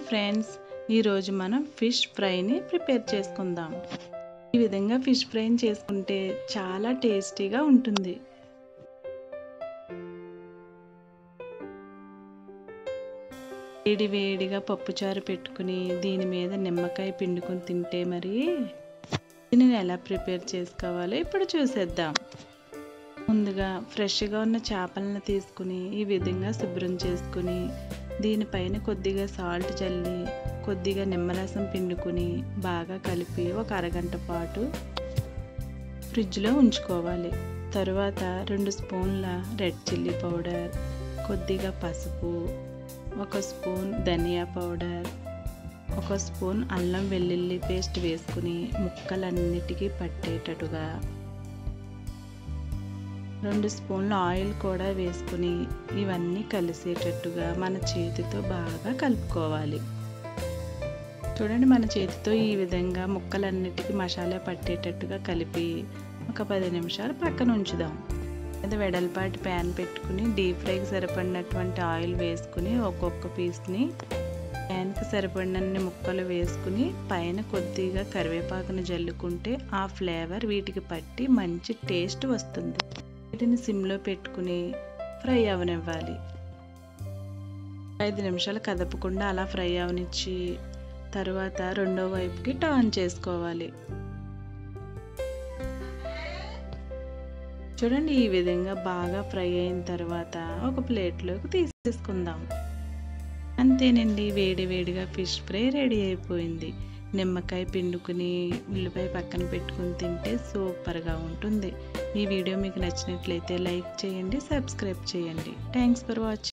friends ఈరోజు మనం fish ఫ్రైని prepare చేసుకుందాం ఈ విధంగా ఫిష్ ఫ్రైని చేసుకుంటే చాలా టేస్టీగా ఉంటుంది వేడి వేడిగా పప్పుచారు పెట్టుకుని దీని మీద నిమ్మకాయ పిండుకొని తింటే మరి దీనిని ఎలా ప్రిపేర్ చేసుకోవాలో ఇప్పుడు చూసేద్దాం ముందుగా ఫ్రెష్గా ఉన్న చేపలను తీసుకుని ఈ విధంగా శుభ్రం చేసుకుని దీనిపైన కొద్దిగా సాల్ట్ చల్లి కొద్దిగా నిమ్మరసం పిండుకుని బాగా కలిపి ఒక అరగంట పాటు ఫ్రిడ్జ్లో ఉంచుకోవాలి తరువాత రెండు స్పూన్ల రెడ్ చిల్లీ పౌడర్ కొద్దిగా పసుపు ఒక స్పూన్ ధనియా పౌడర్ ఒక స్పూన్ అల్లం వెల్లుల్లి పేస్ట్ వేసుకుని ముక్కలన్నిటికీ పట్టేటట్టుగా రెండు స్పూన్ల ఆయిల్ కూడా వేసుకుని ఇవన్నీ కలిసేటట్టుగా మన చేతితో బాగా కలుపుకోవాలి చూడండి మన చేతితో ఈ విధంగా ముక్కలన్నిటికీ మసాలా పట్టేటట్టుగా కలిపి ఒక పది నిమిషాలు పక్కన ఉంచుదాం లేదా వెడల్పాటి ప్యాన్ పెట్టుకుని డీప్ ఫ్రైకి సరిపడినటువంటి ఆయిల్ వేసుకుని ఒక్కొక్క పీస్ని ప్యాన్కి సరిపడినన్ని ముక్కలు వేసుకుని పైన కొద్దిగా కరివేపాకును జల్లుకుంటే ఆ ఫ్లేవర్ వీటికి పట్టి మంచి టేస్ట్ వస్తుంది వీటిని సిమ్లో పెట్టుకుని ఫ్రై అవనివ్వాలి ఐదు నిమిషాలు కదపకుండా అలా ఫ్రై అవనిచ్చి తర్వాత రెండో వైపుకి టర్న్ చేసుకోవాలి చూడండి ఈ విధంగా బాగా ఫ్రై అయిన తర్వాత ఒక ప్లేట్లోకి తీసేసుకుందాం అంతేనండి వేడి వేడిగా ఫిష్ ఫ్రై రెడీ అయిపోయింది నిమ్మకాయ పిండుకుని ఉల్లిపాయ పక్కన పెట్టుకుని తింటే సూపర్గా ఉంటుంది ఈ వీడియో మీకు నచ్చినట్లయితే లైక్ చేయండి సబ్స్క్రైబ్ చేయండి థ్యాంక్స్ ఫర్ వాచింగ్